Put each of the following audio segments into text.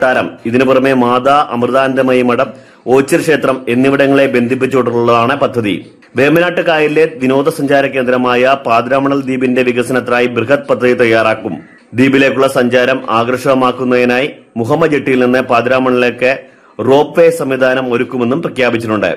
കൊട്ടാരം ഇതിനു പുറമെ മാതാ അമൃതാനന്ദമയി മഠം ഓച്ചിർ ക്ഷേത്രം എന്നിവിടങ്ങളെ ബന്ധിപ്പിച്ചുകൊണ്ടുള്ളതാണ് പദ്ധതി വേമ്പനാട്ട് കായലിലെ വിനോദസഞ്ചാര കേന്ദ്രമായ പാതിരാമണൽ ദ്വീപിന്റെ വികസനത്തിനായി ബൃഹത് പദ്ധതി തയ്യാറാക്കും ദ്വീപിലേക്കുള്ള സഞ്ചാരം ആകർഷകമാക്കുന്നതിനായി മുഹമ്മദ് ജെട്ടിയിൽ നിന്ന് പാതിരാമണലിലേക്ക് റോപ്പ് വേ സംവിധാനം ഒരുക്കുമെന്നും പ്രഖ്യാപിച്ചിട്ടുണ്ട്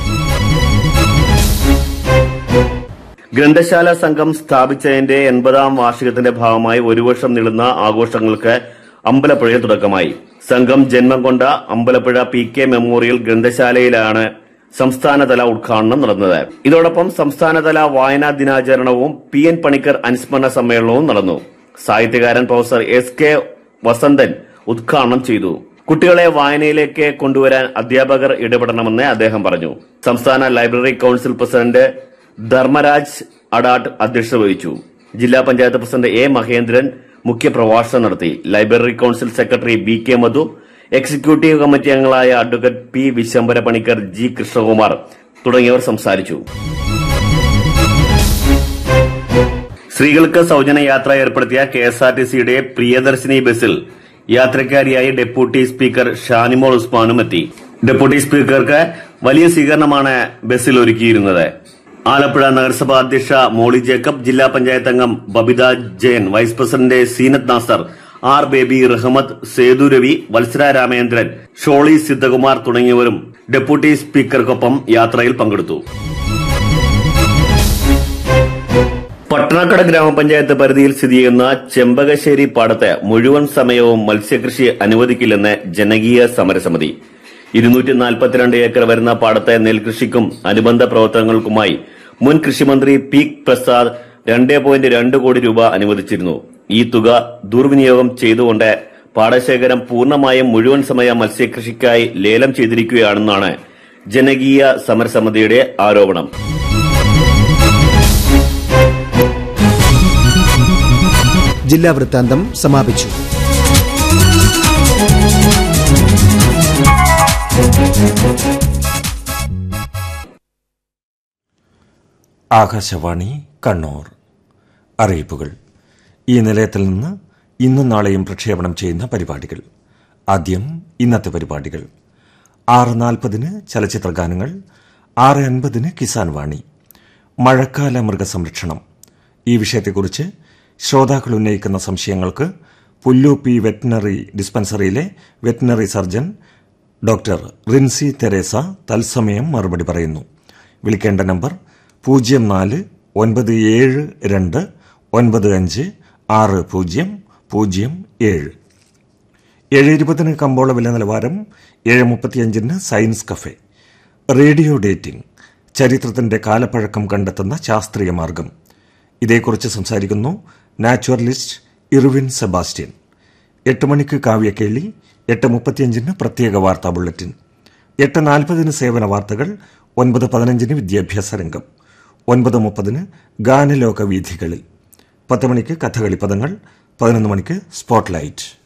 ഗ്രന്ഥശാല സംഘം സ്ഥാപിച്ചതിന്റെ എൺപതാം വാർഷികത്തിന്റെ ഭാഗമായി ഒരു വർഷം നീളുന്ന ആഘോഷങ്ങൾക്ക് അമ്പലപ്പുഴയിൽ തുടക്കമായി സംഘം ജന്മം കൊണ്ട അമ്പലപ്പുഴ പി കെ മെമ്മോറിയൽ ഗ്രന്ഥശാലയിലാണ് സംസ്ഥാനതല ഉദ്ഘാടനം നടന്നത് ഇതോടൊപ്പം സംസ്ഥാനതല വായനാ ദിനാചരണവും പി എൻ പണിക്കർ അനുസ്മരണ സമ്മേളനവും നടന്നു സാഹിത്യകാരൻ പ്രൊഫസർ എസ് കെ വസന്തൻ ഉദ്ഘാടനം ചെയ്തു കുട്ടികളെ വായനയിലേക്ക് കൊണ്ടുവരാൻ അധ്യാപകർ ഇടപെടണമെന്ന് അദ്ദേഹം പറഞ്ഞു സംസ്ഥാന library council president Dharmaraj Adat അധ്യക്ഷത വഹിച്ചു ജില്ലാ പഞ്ചായത്ത് പ്രസിഡന്റ് എ മഹേന്ദ്രൻ മുഖ്യപ്രഭാഷണം നടത്തി library council secretary B K Madhu executive committee അംഗങ്ങളായ advocate P Vishambara Panicker G Krishnakumar തുടങ്ങിയവർ സംസാരിച്ചു സ്ത്രീകൾക്ക് സൗജന്യ യാത്ര ഏർപ്പെടുത്തിയ കെ എസ് ആർ ടി സിയുടെ പ്രിയദർശിനി ബസ്സിൽ യാത്രക്കാരിയായി ഡെപ്യൂട്ടി സ്പീക്കർ ഷാനിമോൾ ഉസ്മാനും എത്തി ഡെപ്യൂട്ടി സ്പീക്കർക്ക് വലിയ സ്വീകരണമാണ് ബസ്സിൽ ഒരുക്കിയിരുന്നത് ആലപ്പുഴ നഗരസഭാ അധ്യക്ഷ മോളി ജേക്കബ് ജില്ലാ പഞ്ചായത്ത് അംഗം Babitha Jayan vice president Seenath Nasar R Baby Rahmath Sethu Ravi Valsara Ramendran Sholy Siddhakumar തുടങ്ങിയവരും ഡെപ്യൂട്ടി സ്പീക്കർക്കൊപ്പം യാത്രയിൽ പങ്കെടുത്തു പട്ടണക്കട ഗ്രാമപഞ്ചായത്ത് പരിധിയിൽ സ്ഥിതി ചെയ്യുന്ന ചെമ്പകശ്ശേരി പാടത്ത് മുഴുവൻ സമയവും മത്സ്യകൃഷി അനുവദിക്കില്ലെന്ന് ജനകീയ സമരസമിതി ഇരുന്നൂറ്റി നാൽപ്പത്തിരണ്ട് ഏക്കർ വരുന്ന പാടത്തെ നെൽകൃഷിക്കും അനുബന്ധ പ്രവർത്തനങ്ങൾക്കുമായി മുൻ കൃഷിമന്ത്രി പി പ്രസാദ് രണ്ട് പോയിന്റ് രണ്ട് കോടി രൂപ അനുവദിച്ചിരുന്നു ഈ തുക ദുർവിനിയോഗം ചെയ്തുകൊണ്ട് പാടശേഖരം പൂർണ്ണമായും മുഴുവൻ സമയ മത്സ്യകൃഷിക്കായി ലേലം ചെയ്തിരിക്കുകയാണെന്നാണ് ജനകീയ സമരസമിതിയുടെ ആരോപണം ജില്ലാ വൃത്താന്തം സമാപിച്ചു ആകാശവാണി കണ്ണൂർ അറിയിപ്പുകൾ ഈ നിലയത്തിൽ നിന്ന് ഇന്നും നാളെയും പ്രക്ഷേപണം ചെയ്യുന്ന പരിപാടികൾ ആദ്യം ഇന്നത്തെ പരിപാടികൾ ആറ് നാൽപ്പതിന് ചലച്ചിത്ര ഗാനങ്ങൾ ആറ് അൻപതിന് കിസാൻ വാണി മഴക്കാല മൃഗസംരക്ഷണം ഈ വിഷയത്തെക്കുറിച്ച് ശ്രോതാക്കൾ ഉന്നയിക്കുന്ന സംശയങ്ങൾക്ക് പുല്ലൂപ്പി വെറ്റിനറി ഡിസ്പെൻസറിയിലെ veterinary surgeon doctor Rinsy Theresa തത്സമയം മറുപടി പറയുന്നു വിളിക്കേണ്ട നമ്പർ പൂജ്യം നാല് ഒൻപത് ഏഴ് രണ്ട് ഒൻപത് അഞ്ച് ആറ് പൂജ്യം പൂജ്യം ഏഴ് ഏഴ് ഇരുപതിന് കമ്പോള വില നിലവാരം ഏഴ് മുപ്പത്തിയഞ്ചിന് സയൻസ് കഫേ റേഡിയോ ഡേറ്റിംഗ് ചരിത്രത്തിന്റെ കാലപ്പഴക്കം കണ്ടെത്തുന്ന ശാസ്ത്രീയ മാർഗം ഇതേക്കുറിച്ച് സംസാരിക്കുന്നു നാച്ചുറലിസ്റ്റ് ഇർവിൻ സെബാസ്റ്റ്യൻ എട്ട് മണിക്ക് കാവ്യക്കേളി എട്ട് മുപ്പത്തിയഞ്ചിന് പ്രത്യേക വാർത്താ ബുള്ളറ്റിൻ എട്ട് നാൽപ്പതിന് സേവന വാർത്തകൾ ഒൻപത് പതിനഞ്ചിന് വിദ്യാഭ്യാസ രംഗം ഒൻപത് മുപ്പതിന് ഗാനലോക വീഥികളിൽ പത്ത് മണിക്ക് കഥകളി പദങ്ങൾ പതിനൊന്ന് മണിക്ക് സ്പോട്ട്ലൈറ്റ്